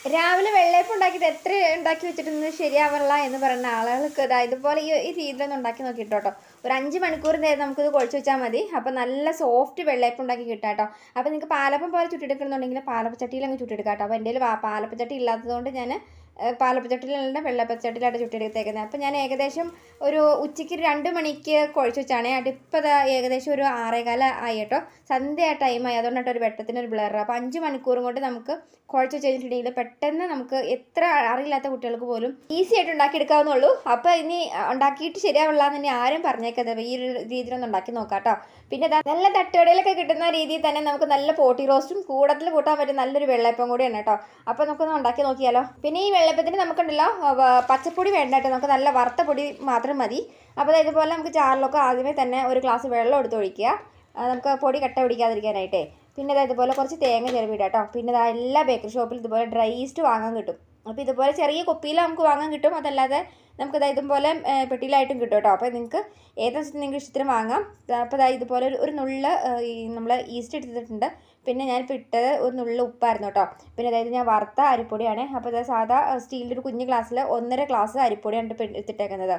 രാവിലെ വെള്ളയപ്പം ഉണ്ടാക്കിയത് എത്ര ഉണ്ടാക്കി വെച്ചിട്ടൊന്നും ശരിയാവില്ല എന്ന് പറയുന്ന ആളുകൾക്ക് ഇതാ ഇതുപോലെ ഈ ഈ രീതിയിലൊന്നും ഉണ്ടാക്കി നോക്കിയിട്ട് കേട്ടോ ഒരു അഞ്ച് മണിക്കൂർ നേരം നമുക്കിത് കുഴച്ച് വെച്ചാൽ മതി അപ്പോൾ നല്ല സോഫ്റ്റ് വെള്ളയപ്പം ഉണ്ടാക്കി കിട്ടാം കേട്ടോ അപ്പോൾ നിങ്ങൾക്ക് പാലപ്പം പോലെ ചുട്ടെടുക്കണമെന്നുണ്ടെങ്കിൽ പാലപ്പച്ചട്ടിയിൽ അങ്ങ് ചുട്ടെടുക്കാം കേട്ടോ അപ്പോൾ എൻ്റെ കയ്യിൽ പാലപ്പച്ചട്ടി ഇല്ലാത്തതുകൊണ്ട് ഞാൻ പാലപ്പച്ചട്ടിയിലുള്ള വെള്ളപ്പച്ചട്ടിയിലായിട്ട് ചുട്ടെടുത്തേക്കുന്നത് അപ്പോൾ ഞാൻ ഏകദേശം ഒരു ഉച്ചയ്ക്ക് രണ്ട് മണിക്ക് കുഴച്ച് വെച്ചാണ് അതിപ്പോൾ ഏകദേശം ഒരു ആറേകാല ആയി കേട്ടോ സന്ധ്യ ടൈമായി അതുകൊണ്ടായിട്ട് ഒരു വെട്ടത്തിന് ഒരു ബ്ലർ അപ്പോൾ അഞ്ച് മണിക്കൂറും കൊണ്ട് നമുക്ക് കുഴച്ച് വെച്ച് കഴിഞ്ഞിട്ടുണ്ടെങ്കിൽ പെട്ടെന്ന് നമുക്ക് എത്ര അറിയില്ലാത്ത കുട്ടികൾക്ക് പോലും ഈസി ആയിട്ട് ഉണ്ടാക്കിയെടുക്കാവുന്നുള്ളൂ അപ്പോൾ ഇനി ഉണ്ടാക്കിയിട്ട് ശരിയാവില്ല എന്ന് ഇനി ആരും പറഞ്ഞേക്കരുത് ഈ ഒരു രീതിയിലൊന്ന് ഉണ്ടാക്കി നോക്കാം കേട്ടോ പിന്നെ ദാ നല്ല തട്ടുകടയിലൊക്കെ കിട്ടുന്ന രീതിയിൽ തന്നെ നമുക്ക് നല്ല പോട്ടി റോസ്റ്റും കൂടത്തിൽ കൂട്ടാൻ പറ്റും നല്ലൊരു വെള്ളയപ്പം കൂടിയാണ് കേട്ടോ അപ്പോൾ നമുക്കൊന്ന് ഉണ്ടാക്കി നോക്കിയാലോ പിന്നെ ഈ വെള്ളയപ്പത്തിന് നമുക്കുണ്ടല്ലോ വ- പച്ചപ്പൊടി വേണ്ട കേട്ടോ നമുക്ക് നല്ല വറുത്ത പൊടി മാത്രം മതി അപ്പോൾ ദാ ഇതുപോലെ നമുക്ക് ചാറിലൊക്കെ ആദ്യമേ തന്നെ ഒരു ഗ്ലാസ് വെള്ളം എടുത്ത് ഒഴിക്കുക ആ, നമുക്ക് പൊടി കട്ട പിടിക്കാതിരിക്കാനായിട്ടേ പിന്നെ ഇതാ ഇതുപോലെ കുറച്ച് തേങ്ങ ചിരവിടുക കേട്ടോ പിന്നെ ഇതാ എല്ലാ ബേക്കറി ഷോപ്പിൽ ഇതുപോലെ ഡ്രൈ ഈസ്റ്റ് വാങ്ങാൻ കിട്ടും അപ്പോൾ ഇതുപോലെ ചെറിയ കുപ്പിയിൽ നമുക്ക് വാങ്ങാൻ കിട്ടും അതല്ലാതെ നമുക്ക് ഇതാ ഇതുപോലെ ഏ, പെട്ടിയിലായിട്ടും കിട്ടും കേട്ടോ അപ്പോൾ നിങ്ങൾക്ക് ഏത് നിങ്ങൾക്ക് ഇഷ്ടത്തിന് വാങ്ങാം അപ്പോൾ ഇതാ ഇതുപോലെ ഒരു ഒരു നുള്ള ഈ നമ്മൾ ഈസ്റ്റ് എടുത്തിട്ടുണ്ട് പിന്നെ ഞാൻ ഇപ്പോൾ ഇട്ടത് ഒരു നുള്ള ഉപ്പായിരുന്നു കേട്ടോ പിന്നെ അതായത് ഞാൻ വറുത്ത അരിപ്പൊടിയാണ് അപ്പോൾ ഇത് സാധാ സ്റ്റീലിൻ്റെ ഒരു കുഞ്ഞ് ഗ്ലാസ്സിൽ ഒന്നര ഗ്ലാസ് അരിപ്പൊടിയാണ് ഇപ്പോൾ എടുത്തിട്ടേക്കുന്നത്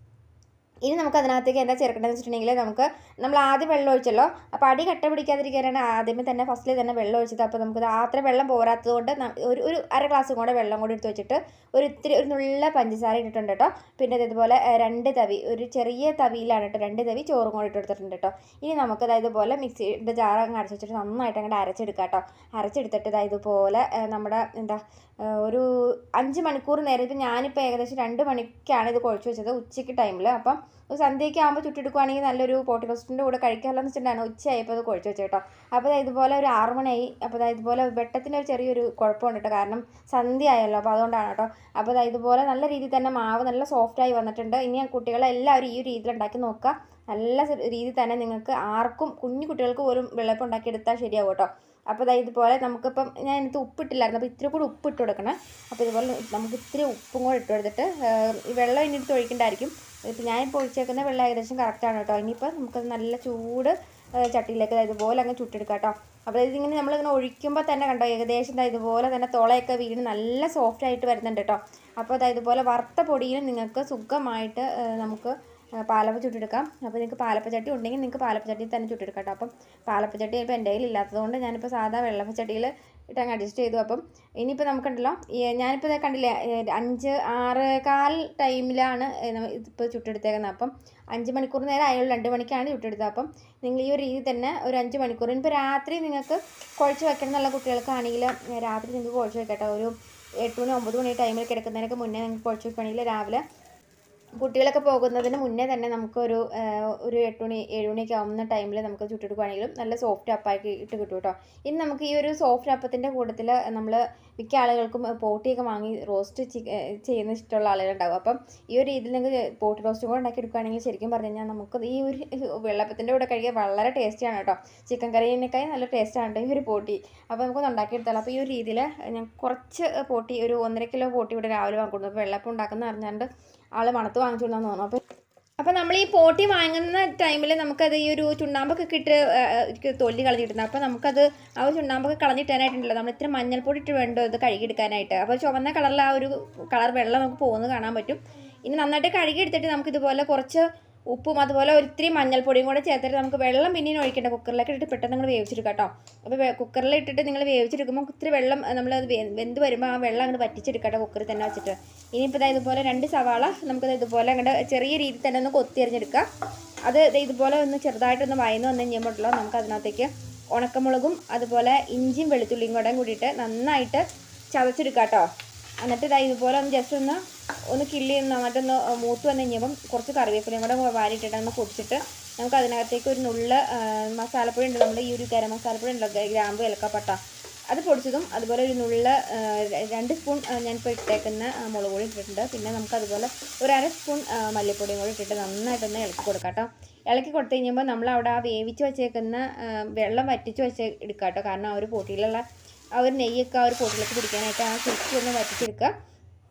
ഇനി നമുക്ക് അതിനകത്തേക്ക് എന്താ ചേർക്കേണ്ടതെന്ന് വെച്ചിട്ടുണ്ടെങ്കിൽ നമുക്ക് നമ്മൾ ആദ്യം വെള്ളം ഒഴിച്ചല്ലോ അപ്പോൾ അടി കട്ട പിടിക്കാതിരിക്കാനാണ് ആദ്യമേ തന്നെ ഫസ്റ്റിൽ തന്നെ വെള്ളം ഒഴിച്ചത് അപ്പോൾ നമുക്ക് അത്ര വെള്ളം പോരാത്തത് കൊണ്ട് ന- ഒരു ഒരു അര ഗ്ലാസ് കൂടെ വെള്ളം കൂടി എടുത്ത് വെച്ചിട്ട് ഒരു ഇത്തിരി ഒരു നുള്ള പഞ്ചസാര ഇട്ടിട്ടുണ്ട് കേട്ടോ പിന്നെ ഇത് ഇതുപോലെ ഏ, രണ്ട് തവി ഒരു ചെറിയ തവിയിലാണ് കേട്ടോ രണ്ട് തവി ചോറും കൂടി ഇട്ട് കൊടുത്തിട്ടുണ്ട് കേട്ടോ ഇനി നമുക്ക് അതായത് ഇതുപോലെ മിക്സിയുടെ ജാർ അങ്ങ് അടച്ച് വെച്ചിട്ട് നന്നായിട്ട് അങ്ങോട്ട് അരച്ചെടുക്കാം കേട്ടോ അരച്ചെടുത്തിട്ട് ഇതാ ഇതുപോലെ ഏ, നമ്മുടെ എന്താ ഏ, ഒരു അഞ്ച് മണിക്കൂർ നേരം ഇപ്പം ഞാനിപ്പോൾ ഏകദേശം രണ്ട് മണിക്കാണ് ഇത് കുഴച്ച് വെച്ചത് ഉച്ചയ്ക്ക് ടൈമിൽ അപ്പം ഒരു സന്ധ്യയ്ക്ക് ആകുമ്പോൾ ചുട്ടെടുക്കുവാണെങ്കിൽ നല്ലൊരു പോട്ടി റോസ്റ്റിൻ്റെ കൂടെ കഴിക്കാമല്ലോ എന്ന് വെച്ചിട്ടാണ് ഉച്ചയായപ്പോൾ അത് കുഴച്ച് വെച്ചത് കേട്ടോ അപ്പോൾ ദാ ഇതുപോലെ ഒരു ആറ് മണിയായി അപ്പോൾ ദാ ഇതുപോലെ വെട്ടത്തിന് ഒരു ചെറിയൊരു കുഴപ്പമുണ്ട് കേട്ടോ കാരണം സന്ധ്യ ആയല്ലോ അപ്പോൾ അതുകൊണ്ടാണ് കേട്ടോ അപ്പോൾ ദാ ഇതുപോലെ നല്ല രീതിയിൽ തന്നെ മാവ് നല്ല സോഫ്റ്റായി വന്നിട്ടുണ്ട് ഇനി കുട്ടികളെല്ലാവരും ഈ ഒരു രീതിയിൽ ഉണ്ടാക്കി നോക്കുക നല്ല സ- രീതിയിൽ തന്നെ നിങ്ങൾക്ക് ആർക്കും കുഞ്ഞു കുട്ടികൾക്ക് പോലും വെള്ളപ്പം ഉണ്ടാക്കിയെടുത്താൽ ശരിയാവും കേട്ടോ അപ്പോൾ ദാ ഇതുപോലെ നമുക്കിപ്പം ഞാൻ ഇതിനകത്ത് ഉപ്പിട്ടില്ലായിരുന്നു അപ്പോൾ ഇത്തിരി കൂടി ഉപ്പ് ഇട്ട് കൊടുക്കണം അപ്പോൾ ഇതുപോലെ നമുക്ക് ഇത്തിരി ഉപ്പും കൂടെ ഇട്ട് കൊടുത്തിട്ട് ഏഹ്, ഈ വെള്ളം ഇനി എടുത്ത് ഒഴിക്കേണ്ടായിരിക്കും ഇപ്പം ഞാനിപ്പോൾ ഒഴിച്ചേക്കുന്ന വെള്ളം ഏകദേശം കറക്റ്റാണ് കേട്ടോ ഇനിയിപ്പോൾ നമുക്കത് നല്ല ചൂട് ഏഹ്, ചട്ടിയിലേക്ക് ദാ ഇതുപോലെ അങ്ങ് ചുട്ടെടുക്കാം കേട്ടോ അപ്പോൾ ഇതിങ്ങനെ നമ്മളിങ്ങനെ ഒഴിക്കുമ്പോൾ തന്നെ കണ്ടോ ഏകദേശം ദാ ഇതുപോലെ തന്നെ തുളയൊക്കെ വീണ് നല്ല സോഫ്റ്റ് ആയിട്ട് വരുന്നുണ്ട് കേട്ടോ അപ്പോൾ ദാ ഇതുപോലെ വറുത്ത പൊടിയിൽ നിങ്ങൾക്ക് സുഖമായിട്ട് ഏഹ്, നമുക്ക് ഏഹ്, പാലപ്പം ചുട്ടെടുക്കാം അപ്പോൾ നിങ്ങൾക്ക് പാലപ്പച്ചട്ടി ഉണ്ടെങ്കിൽ നിങ്ങൾക്ക് പാലപ്പച്ചട്ടിയിൽ തന്നെ ചുട്ടെടുക്കാം കേട്ടോ അപ്പം പാലപ്പച്ചട്ടി ഇപ്പോൾ എൻ്റെ കയ്യിൽ ഇല്ലാത്തതുകൊണ്ട് ഞാനിപ്പോൾ സാധാ വെള്ളപ്പച്ചട്ടിയിൽ ഇട്ടങ്ങ് അഡ്ജസ്റ്റ് ചെയ്തു അപ്പം ഇനിയിപ്പോൾ നമുക്കുണ്ടല്ലോ ഈ ഞാനിപ്പോൾ ദേ കണ്ടില്ലേ ഏ, അഞ്ച് ആറ് കാൽ ടൈമിലാണ് ഇതിപ്പോൾ ചുട്ടെടുത്തേക്കുന്നത് അപ്പം അഞ്ച് മണിക്കൂർ നേരം ആയുള്ളൂ രണ്ട് മണിക്കാണ് ചുട്ടെടുത്തത് അപ്പം നിങ്ങൾ ഈ ഒരു രീതി തന്നെ ഒരു അഞ്ച് മണിക്കൂർ ഇനിയിപ്പോൾ രാത്രി നിങ്ങൾക്ക് കുഴച്ച് വെക്കണം എന്നുള്ള കുട്ടികൾക്കാണെങ്കിൽ ഏ, രാത്രി നിങ്ങൾക്ക് കുഴച്ച് വെക്കട്ടോ ഒരു എട്ട് മണി ഒമ്പത് മണി ടൈമിൽ കിടക്കുന്നതിനൊക്കെ മുന്നേ നിങ്ങൾക്ക് കുഴച്ച് വെക്കുകയാണെങ്കിൽ രാവിലെ കുട്ടികളൊക്കെ പോകുന്നതിന് മുന്നേ തന്നെ നമുക്കൊരു ആ, ഒരു എട്ട് മണി ഏഴ് മണിയൊക്കെ ആവുന്ന ടൈമിൽ നമുക്ക് ചുട്ടെടുക്കുകയാണെങ്കിലും നല്ല സോഫ്റ്റ് അപ്പാക്കി ഇട്ട് കിട്ടും കേട്ടോ ഇനി നമുക്ക് ഈ ഒരു സോഫ്റ്റ് അപ്പത്തിൻ്റെ കൂട്ടത്തിൽ നമ്മൾ മിക്ക ആളുകൾക്കും പോട്ടിയൊക്കെ വാങ്ങി റോസ്റ്റ് ചെയ്യുന്ന ഇഷ്ടമുള്ള ആളുകളുണ്ടാവും അപ്പം ഈ ഒരു രീതിയിൽ നിങ്ങൾക്ക് പോട്ടി റോസ്റ്റും കൂടെ ഉണ്ടാക്കി എടുക്കുകയാണെങ്കിൽ ശരിക്കും പറഞ്ഞു കഴിഞ്ഞാൽ നമുക്ക് ഈ ഒരു വെള്ളപ്പത്തിൻ്റെ കൂടെ കഴിക്കാൻ വളരെ ടേസ്റ്റിയാണ് കേട്ടോ ചിക്കൻ കറീനേക്കായി നല്ല ടേസ്റ്റാണ് കേട്ടോ ഈ ഒരു പോട്ടി അപ്പോൾ നമുക്കൊന്ന് ഉണ്ടാക്കിയെടുത്താലോ അപ്പോൾ ഈ ഒരു രീതിയിൽ ഞാൻ കുറച്ച് പോട്ടി ഒരു ഒന്നര കിലോ പോട്ടി ഇവിടെ രാവിലെ വാങ്ങിക്കൊണ്ടു അപ്പോൾ വെള്ളപ്പം ഉണ്ടാക്കുന്ന അറിഞ്ഞാണ്ട് ആൾ മണത്ത് വാങ്ങിച്ചു കൊണ്ടാന്ന് തോന്നുന്നു അപ്പോൾ അപ്പോൾ നമ്മൾ ഈ പോട്ടി വാങ്ങുന്ന ടൈമിൽ നമുക്കത് ഈ ഒരു ചുണ്ണാമ്പൊക്കെ ഇട്ട് ആ, ആ, തൊല്ലി കളഞ്ഞിട്ടുണ്ട് അപ്പോൾ നമുക്കത് ആ ഒരു ചുണ്ണാമ്പൊക്കെ കളഞ്ഞിട്ടാനായിട്ടുണ്ടല്ലോ നമ്മൾ ഇത്ര മഞ്ഞൾപ്പൊടി ഇട്ട് വേണ്ടോ ഇത് കഴുകിയെടുക്കാനായിട്ട് അപ്പോൾ ചുവന്ന കളറിൽ ആ ഒരു കളർ വെള്ളം നമുക്ക് പോകുന്നത് കാണാൻ പറ്റും ഇനി നന്നായിട്ട് കഴുകിയെടുത്തിട്ട് നമുക്കിതുപോലെ കുറച്ച് ഉപ്പും അതുപോലെ ഒരിത്തിരി മഞ്ഞൾപ്പൊടിയും കൂടെ ചേർത്തിട്ട് നമുക്ക് വെള്ളം പിന്നെയും ഒഴിക്കേണ്ട കുക്കറിലേക്ക് ഇട്ടിട്ട് പെട്ടെന്ന് നിങ്ങൾ വേവിച്ചെടുക്കാം കേട്ടോ അപ്പോൾ കുക്കറിൽ ഇട്ടിട്ട് നിങ്ങൾ വേവിച്ചെടുക്കുമ്പോൾ ഇത്തിരി വെള്ളം നമ്മൾ അത് വെന്ത് വരുമ്പോൾ ആ വെള്ളം അങ്ങോട്ട് വറ്റിച്ചെടുക്കാം കേട്ടോ കുക്കറിൽ തന്നെ വെച്ചിട്ട് ഇനിയിപ്പോൾ ഇതാ ഇതുപോലെ രണ്ട് സവാള നമുക്കത് ഇതുപോലെ അങ്ങോട്ട് ചെറിയ രീതിയിൽ തന്നെ ഒന്ന് കൊത്തിയരിഞ്ഞെടുക്കാം അത് ദേ ഇതുപോലെ ഒന്ന് ചെറുതായിട്ടൊന്ന് വയന്ന് വന്നു കഴിയുമ്പോഴല്ലോ നമുക്ക് അതിനകത്തേക്ക് ഉണക്കമുളകും അതുപോലെ ഇഞ്ചിയും വെളുത്തുള്ളിയും കൂടെ കൂടിയിട്ട് നന്നായിട്ട് ചതച്ചെടുക്കാം കേട്ടോ എന്നിട്ട് ഇതാ ഇതുപോലെ ഒന്ന് ജസ്റ്റ് ഒന്ന് ഒന്ന് കിള്ളി ഒന്ന് നന്നായിട്ടൊന്ന് മൂത്ത് വന്നു കഴിഞ്ഞപ്പം കുറച്ച് കറിവേപ്പിലയും കൂടെ വാരിയിട്ടിട്ട് ഒന്ന് പൊടിച്ചിട്ട് നമുക്ക് അതിനകത്തേക്ക് ഒരു നുള്ള ആ, മസാലപ്പൊടി ഉണ്ട് നമ്മൾ ഈ ഒരു ഗരം മസാലപ്പൊടി ഉണ്ടല്ലോ ഗ- ഗ്രാമ്പു ഏലക്കപ്പട്ട അത് പൊടിച്ചതും അതുപോലെ ഒരു നുള്ള ആ, ര- രണ്ട് സ്പൂൺ ആ, ഞാനിപ്പോൾ ഇട്ടേക്കുന്ന ആ, മുളക് പൊടി ഇട്ടിട്ടുണ്ട് പിന്നെ നമുക്ക് അതുപോലെ ഒരു അര സ്പൂൺ ആ, മല്ലിപ്പൊടിയും കൂടി ഇട്ടിട്ട് നന്നായിട്ടൊന്ന് ഇളക്കി കൊടുക്കാം കേട്ടോ ഇളക്കി കൊടുത്തു കഴിയുമ്പോൾ നമ്മൾ അവിടെ ആ വേവിച്ച് വെച്ചേക്കുന്ന ആ, വെള്ളം വറ്റിച്ച് വെച്ച് എടുക്കാം കേട്ടോ കാരണം ആ ഒരു പൊട്ടിയിലുള്ള ആ ഒരു നെയ്യൊക്കെ ആ ഒരു പൊട്ടിലേക്ക് പിടിക്കാനായിട്ട് ആ ശരിക്കും ഒന്ന് വറ്റിച്ചെടുക്കുക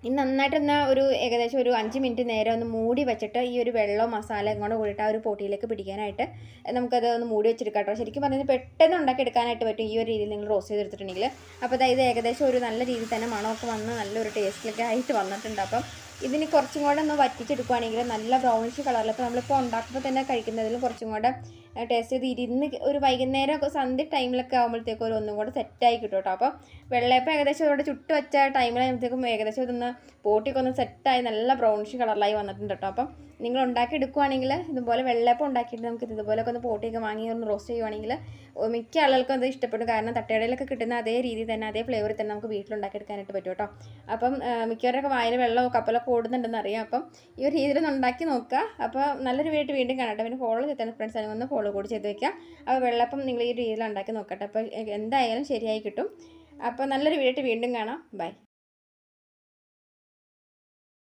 ഇനി നന്നായിട്ടൊന്ന് ഒരു ഏകദേശം ഒരു അഞ്ച് മിനിറ്റ് നേരം ഒന്ന് മൂടി വെച്ചിട്ട് ഈ ഒരു വെള്ളവും മസാല ഇങ്ങോട്ട് കൂടിയിട്ട് ആ ഒരു പൊട്ടിയിലേക്ക് പിടിക്കാനായിട്ട് നമുക്കത് ഒന്ന് മൂടി വെച്ചെടുക്കാം കേട്ടോ ശരിക്കും പറഞ്ഞാൽ പെട്ടെന്ന് ഉണ്ടാക്കി എടുക്കാനായിട്ട് പറ്റും ഈ ഒരു രീതിയിൽ നിങ്ങൾ റോസ്റ്റ് ചെയ്തെടുത്തിട്ടുണ്ടെങ്കിൽ അപ്പോൾ അതായത് ഏകദേശം ഒരു നല്ല രീതിയിൽ തന്നെ മണമൊക്കെ വന്ന് നല്ലൊരു ടേസ്റ്റിലൊക്കെ ആയിട്ട് വന്നിട്ടുണ്ട് അപ്പം ഇതിന് കുറച്ചും കൂടെ ഒന്ന് വറ്റിച്ചെടുക്കുകയാണെങ്കിൽ നല്ല ബ്രൗണിഷ് കളറിൽ ഇപ്പോൾ നമ്മളിപ്പോൾ ഉണ്ടാക്കുമ്പോൾ തന്നെ കഴിക്കുന്നതിൽ കുറച്ചും കൂടെ ടേസ്റ്റ് ചെയ്ത് ഇരുന്ന് ഒരു വൈകുന്നേരം ഒക്കെ സന്ധ്യ ടൈമിലൊക്കെ ആകുമ്പോഴത്തേക്കും ഒരു ഒന്നും കൂടെ സെറ്റായി കിട്ടും കേട്ടോ അപ്പോൾ വെള്ളയപ്പം ഏകദേശം ഇവിടെ ചുട്ട് വെച്ച ടൈമിലാകുമ്പോഴത്തേക്കും ഏകദേശം ഇതൊന്ന് പോട്ടിയൊക്കെ ഒന്ന് സെറ്റായി നല്ല ബ്രൗണിഷ് കളറിലായി വന്നിട്ടുണ്ട് കേട്ടോ അപ്പം നിങ്ങൾ ഉണ്ടാക്കി എടുക്കുവാണെങ്കിൽ ഇതുപോലെ വെള്ളയപ്പം ഉണ്ടാക്കിയിട്ട് നമുക്ക് ഇതുപോലൊക്കെ ഒന്ന് പോട്ടിയൊക്കെ വാങ്ങി ഒന്ന് റോസ്റ്റ് ചെയ്യുവാണെങ്കിൽ മിക്ക ആളുകൾക്കും അത് ഇഷ്ടപ്പെടും കാരണം തട്ടുകടയിലൊക്കെ കിട്ടുന്ന അതേ രീതിയിൽ തന്നെ അതേ ഫ്ലേവറിൽ തന്നെ നമുക്ക് വീട്ടിലുണ്ടാക്കി എടുക്കാനായിട്ട് പറ്റും കേട്ടോ അപ്പം മിക്കവരൊക്കെ വായിൽ വെള്ളമോ കപ്പലൊക്കെ ഓടുന്നുണ്ടെന്ന് അറിയാം അപ്പം ഈ ഒരു രീതിയിൽ ഒന്ന് ഉണ്ടാക്കി നോക്കുക അപ്പോൾ നല്ലൊരു വീട്ടിൽ വീണ്ടും കാണട്ടെ പിന്നെ ഫോളോ ചെയ്ത ഫ്രണ്ട്സ് അല്ലെങ്കിൽ ഒന്ന് ഫോളോ കൂടി ചെയ്ത് വെക്കുക അപ്പോൾ വെള്ളപ്പം നിങ്ങൾ ഈ രീതിയിൽ ഉണ്ടാക്കി നോക്കട്ടെ അപ്പോൾ എന്തായാലും ശരിയായി കിട്ടും അപ്പോൾ നല്ലൊരു വീട്ടിൽ വീണ്ടും കാണാം ബൈ